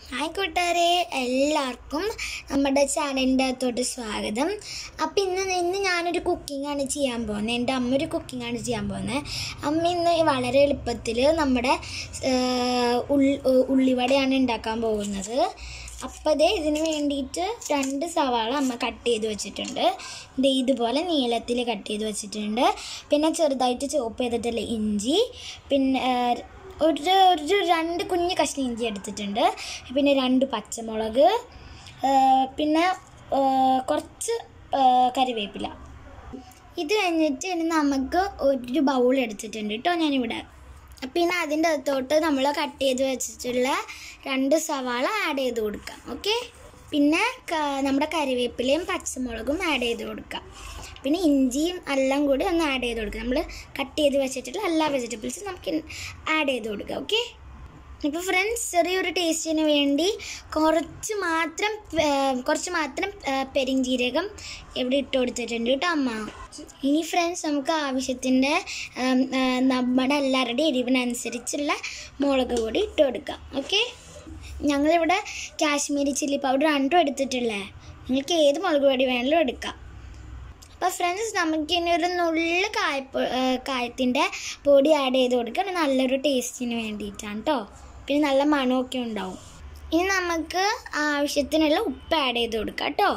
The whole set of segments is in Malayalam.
ഹായ് കൂട്ടുകാരെ എല്ലാവർക്കും നമ്മുടെ ചാനലിൻ്റെ അകത്തോട്ട് സ്വാഗതം അപ്പം ഇന്ന് ഇന്ന് ഞാനൊരു കുക്കിംഗ് ആണ് ചെയ്യാൻ പോകുന്നത് എൻ്റെ അമ്മ ഒരു കുക്കിംഗ് ആണ് ചെയ്യാൻ പോകുന്നത് അമ്മ ഇന്ന് വളരെ എളുപ്പത്തിൽ നമ്മുടെ ആ, ഉള്ളി ഉള്ളിവടയാണ് ഉണ്ടാക്കാൻ പോകുന്നത് അപ്പോൾ ദേ ഇതിന് വേണ്ടിയിട്ട് രണ്ട് സവാള അമ്മ കട്ട് ചെയ്ത് വെച്ചിട്ടുണ്ട് ദേ ഇതുപോലെ നീളത്തിൽ കട്ട് ചെയ്ത് വെച്ചിട്ടുണ്ട് പിന്നെ ചെറുതായിട്ട് ചോപ്പ് ചെയ്തിട്ടുള്ള ഇഞ്ചി പിന്നെ ആ, ഒരു ഒരു രണ്ട് കുഞ്ഞ് കഷ്ണം ഇഞ്ചി എടുത്തിട്ടുണ്ട് പിന്നെ രണ്ട് പച്ചമുളക് ആ, പിന്നെ ആ, കുറച്ച് ആ, കറിവേപ്പില ഇത് കഴിഞ്ഞിട്ട് ഇനി നമുക്ക് ഒരു ബൗൾ എടുത്തിട്ടുണ്ട് കേട്ടോ ഞാനിവിടെ പിന്നെ അതിൻ്റെ അകത്തോട്ട് നമ്മൾ കട്ട് ചെയ്ത് വെച്ചിട്ടുള്ള രണ്ട് സവാള ആഡ് ചെയ്ത് കൊടുക്കാം ഓക്കെ പിന്നെ ക- നമ്മുടെ കറിവേപ്പിലയും പച്ചമുളകും ആഡ് ചെയ്ത് കൊടുക്കാം പിന്നെ ഇഞ്ചിയും എല്ലാം കൂടി ഒന്ന് ആഡ് ചെയ്ത് കൊടുക്കാം നമ്മൾ കട്ട് ചെയ്ത് വെച്ചിട്ടുള്ള എല്ലാ വെജിറ്റബിൾസും നമുക്ക് ആഡ് ചെയ്ത് കൊടുക്കാം ഓക്കെ ഇപ്പോൾ ഫ്രണ്ട്സ് ചെറിയൊരു ടേസ്റ്റിന് വേണ്ടി കുറച്ച് മാത്രം ആ, കുറച്ച് മാത്രം ആ, പെരിഞ്ജീരകം ഇവിടെ ഇട്ട് കൊടുത്തിട്ടുണ്ട് കേട്ടോ അമ്മ ഇനി ഫ്രണ്ട്സ് നമുക്ക് ആവശ്യത്തിൻ്റെ ആം, ആ, നമ്മുടെ എല്ലാവരുടെയും എരിവിനനുസരിച്ചുള്ള മുളക് പൊടി ഇട്ട് കൊടുക്കാം ഓക്കെ ഞങ്ങളിവിടെ കാശ്മീരി ചില്ലി പൗഡർ രണ്ടും എടുത്തിട്ടില്ലേ നിങ്ങൾക്ക് ഏത് മുളക് പൊടി വേണമെങ്കിലും എടുക്കാം അപ്പോൾ ഫ്രണ്ട്സ് നമുക്ക് ഇനി ഒരു നുള്ളു കായപ്പ കായത്തിൻ്റെ പൊടി ആഡ് ചെയ്ത് കൊടുക്കുക നല്ലൊരു ടേസ്റ്റിന് വേണ്ടിയിട്ടാണ് കേട്ടോ പിന്നെ നല്ല മണമൊക്കെ ഉണ്ടാവും ഇനി നമുക്ക് ആവശ്യത്തിനുള്ള ഉപ്പ് ആഡ് ചെയ്ത് കൊടുക്കാം കേട്ടോ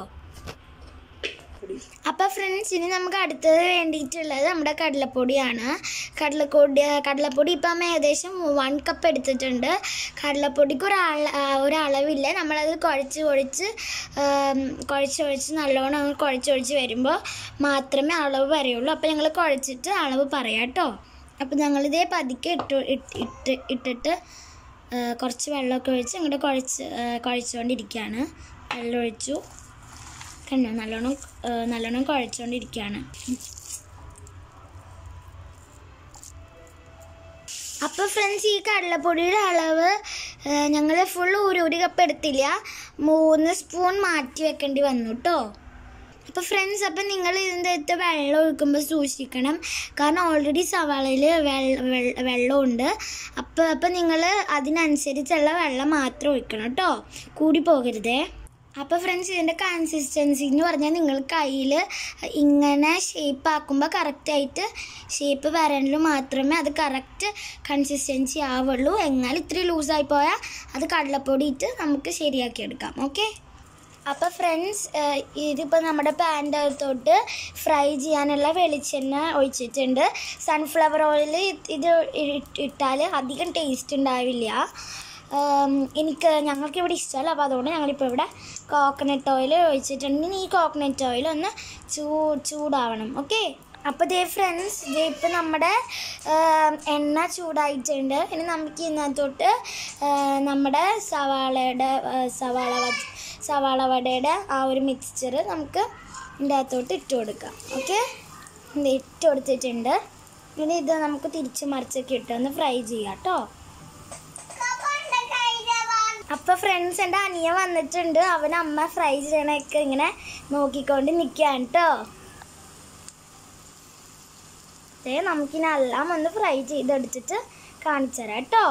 അപ്പോൾ ഫ്രണ്ട്സ് ഇനി നമുക്ക് അടുത്തത് വേണ്ടിയിട്ടുള്ളത് നമ്മുടെ കടലപ്പൊടിയാണ് കടലപ്പൊടി കടലപ്പൊടി ഇപ്പം ഏകദേശം വൺ കപ്പ് എടുത്തിട്ടുണ്ട് കടലപ്പൊടിക്ക് ഒരള ഒരളവില്ല നമ്മളത് കുഴച്ച് കുഴച്ച് ആം, കുഴച്ച് കുഴച്ച് നല്ലോണം അങ്ങ് കുഴച്ച് കുഴച്ച് വരുമ്പോൾ മാത്രമേ അളവ് വരെയുള്ളൂ അപ്പോൾ ഞങ്ങൾ കുഴച്ചിട്ട് അളവ് പറയാം കേട്ടോ അപ്പോൾ ഞങ്ങളിതേ പതുക്കെ ഇട്ട് ഇട്ട് ഇട്ട് ഇട്ടിട്ട് ആ, കുറച്ച് വെള്ളമൊക്കെ ഒഴിച്ച് അങ്ങോട്ട് കുഴച്ച് ആ, കുഴച്ചുകൊണ്ടിരിക്കുകയാണ് വെള്ളം ഒഴിച്ചു കണ്ടോ നല്ലോണം ആ, നല്ലോണം കുഴച്ചുകൊണ്ടിരിക്കുകയാണ് അപ്പോൾ ഫ്രണ്ട്സ് ഈ കടലപ്പൊടിയുടെ അളവ് ഞങ്ങൾ ഫുൾ ഒരു ഒരു കപ്പ് എടുത്തില്ല മൂന്ന് സ്പൂൺ മാറ്റി വെക്കേണ്ടി വന്നു കേട്ടോ അപ്പോൾ ഫ്രണ്ട്സ് അപ്പം നിങ്ങൾ ഇതിൻ്റെ അകത്ത് വെള്ളം ഒഴിക്കുമ്പോൾ സൂക്ഷിക്കണം കാരണം ഓൾറെഡി സവാളയിൽ വെള്ളമുണ്ട് അപ്പോൾ അപ്പം നിങ്ങൾ അതിനനുസരിച്ചുള്ള വെള്ളം മാത്രം ഒഴിക്കണം കേട്ടോ കൂടി പോകരുതേ അപ്പോൾ ഫ്രണ്ട്സ് ഇതിൻ്റെ കൺസിസ്റ്റൻസി എന്ന് പറഞ്ഞാൽ നിങ്ങൾ കയ്യിൽ ഇങ്ങനെ ഷേപ്പ് ആക്കുമ്പോൾ കറക്റ്റായിട്ട് ഷേപ്പ് വരണിൽ മാത്രമേ അത് കറക്റ്റ് കൺസിസ്റ്റൻസി ആവുള്ളൂ എന്നാൽ ഇത്തിരി ലൂസായി പോയാൽ അത് കടലപ്പൊടി ഇട്ട് നമുക്ക് ശരിയാക്കി എടുക്കാം ഓക്കെ അപ്പോൾ ഫ്രണ്ട്സ് ഇതിപ്പോൾ നമ്മുടെ പാൻ്റെ അകത്തോട്ട് ഫ്രൈ ചെയ്യാനുള്ള വെളിച്ചെണ്ണ ഒഴിച്ചിട്ടുണ്ട് സൺഫ്ലവർ ഓയിൽ ഇത് ഇട്ടാൽ അധികം ടേസ്റ്റ് ഉണ്ടാവില്ല ഉം, എനിക്ക് ഞങ്ങൾക്ക് ഇവിടെ ഇഷ്ടമല്ല അപ്പോൾ അതുകൊണ്ട് ഞങ്ങളിപ്പോൾ ഇവിടെ കോക്കനട്ട് ഓയിൽ ഒഴിച്ചിട്ടുണ്ട് ഇനി ഈ കോക്കനട്ട് ഓയിൽ ഒന്ന് ചൂ ചൂടാവണം ഓക്കെ അപ്പോൾ ദേ ഫ്രണ്ട്സ് ദേ ഇപ്പം നമ്മുടെ ഉം, എണ്ണ ചൂടായിട്ടുണ്ട് ഇനി നമുക്ക് ഇതിനകത്തോട്ട് ഉം, നമ്മുടെ സവാളയുടെ ഉം, സവാള വ- സവാള വടയുടെ ആ ഒരു മിക്സ്ചർ നമുക്ക് ഇതിൻ്റെ അകത്തോട്ട് ഇട്ട് കൊടുക്കാം ഓക്കെ ഇത് ഇട്ട് കൊടുത്തിട്ടുണ്ട് ഇനി ഇത് നമുക്ക് തിരിച്ച് മറിച്ചൊക്കെ ഇട്ട് ഒന്ന് ഫ്രൈ ചെയ്യാം കേട്ടോ അപ്പൊ ഫ്രണ്ട്സ് എൻ്റെ അനിയ വന്നിട്ടുണ്ട് അവൻ അമ്മ ഫ്രൈ ചെയ്യണൊക്കെ ഇങ്ങനെ നോക്കിക്കൊണ്ട് നിൽക്കുകയാണ് കേട്ടോ ദേ നമുക്കിനി എല്ലാം ഒന്ന് ഫ്രൈ ചെയ്തെടുത്തിട്ട് കാണിച്ചു തരാം കേട്ടോ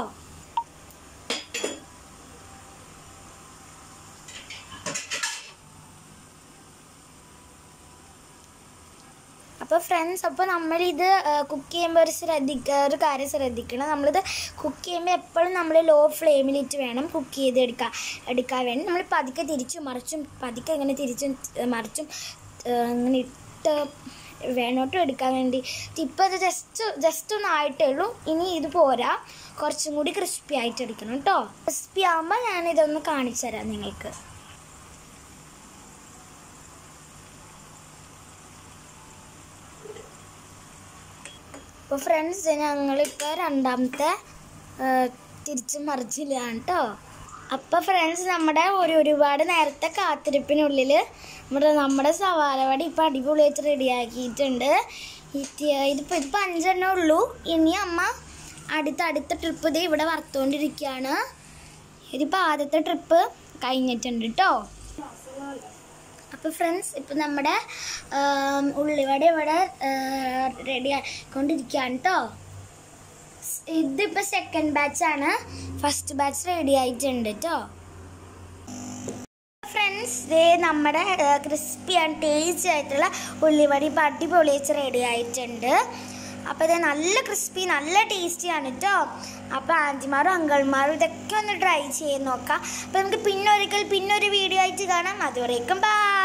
അപ്പോൾ ഫ്രണ്ട്സ് അപ്പോൾ നമ്മളിത് കുക്ക് ചെയ്യുമ്പോൾ ഒരു ശ്രദ്ധിക്കുക ഒരു കാര്യം ശ്രദ്ധിക്കണം നമ്മളിത് കുക്ക് ചെയ്യുമ്പോൾ എപ്പോഴും നമ്മൾ ലോ ഫ്ലെയിമിലിട്ട് വേണം കുക്ക് ചെയ്തെടുക്കാൻ എടുക്കാൻ വേണ്ടി നമ്മൾ പതുക്കെ തിരിച്ചും മറിച്ചും പതുക്കെ ഇങ്ങനെ തിരിച്ചും ഏഹ്, മറിച്ചും ഏഹ്, ഇങ്ങനെ ഇട്ട് വേണോട്ടും എടുക്കാൻ വേണ്ടി ഇപ്പം അത് ജസ്റ്റ് ജസ്റ്റ് ഒന്ന് ആയിട്ടേ ഉള്ളൂ ഇനി ഇത് പോരാ കുറച്ചും കൂടി ക്രിസ്പി ആയിട്ട് എടുക്കണം കേട്ടോ ക്രിസ്പി ആകുമ്പോൾ ഞാനിതൊന്ന് കാണിച്ചു തരാം നിങ്ങൾക്ക് അപ്പോൾ ഫ്രണ്ട്സ് ഞങ്ങളിപ്പോൾ രണ്ടാമത്തെ തിരിച്ച് മറിച്ചില്ലാണ് കേട്ടോ അപ്പോൾ ഫ്രണ്ട്സ് നമ്മുടെ ഒരു ഒരുപാട് നേരത്തെ കാത്തിരിപ്പിനുള്ളിൽ നമ്മുടെ നമ്മുടെ സവാല വടി ഇപ്പോൾ അടിപൊളിയായിട്ട് റെഡിയാക്കിയിട്ടുണ്ട് ഇതിപ്പോൾ ഇതിപ്പോൾ അഞ്ചെണ്ണേ ഉള്ളൂ ഇനി അമ്മ അടുത്ത അടുത്ത ട്രിപ്പ് ഇത് ഇവിടെ വറുത്തുകൊണ്ടിരിക്കുകയാണ് ഇതിപ്പോൾ ആദ്യത്തെ ട്രിപ്പ് കഴിഞ്ഞിട്ടുണ്ട് കേട്ടോ അപ്പോൾ ഫ്രണ്ട്സ് ഇപ്പം നമ്മുടെ ആം, ഉള്ളിവട ഇവിടെ റെഡി ആയിക്കൊണ്ടിരിക്കുകയാണ് കേട്ടോ ഇതിപ്പോൾ സെക്കൻഡ് ബാച്ചാണ് ഫസ്റ്റ് ബാച്ച് റെഡി ആയിട്ടുണ്ട് കേട്ടോ ഫ്രണ്ട്സ് ദേ നമ്മുടെ ക്രിസ്പി ആൻഡ് ടേസ്റ്റി ആയിട്ടുള്ള ഉള്ളിവടി ഇപ്പം അടിപൊളിച്ച് റെഡി ആയിട്ടുണ്ട് അപ്പോൾ ഇത് നല്ല ക്രിസ്പി നല്ല ടേസ്റ്റിയാണ് കേട്ടോ അപ്പോൾ ആൻറ്റിമാരും അങ്കിൾമാരും ഇതൊക്കെ ഒന്ന് ട്രൈ ചെയ്ത് നോക്കാം അപ്പോൾ നമുക്ക് പിന്നെ ഒരിക്കൽ പിന്നെ ഒരു വീഡിയോ ആയിട്ട് കാണാം അതുവരേക്കും ബൈ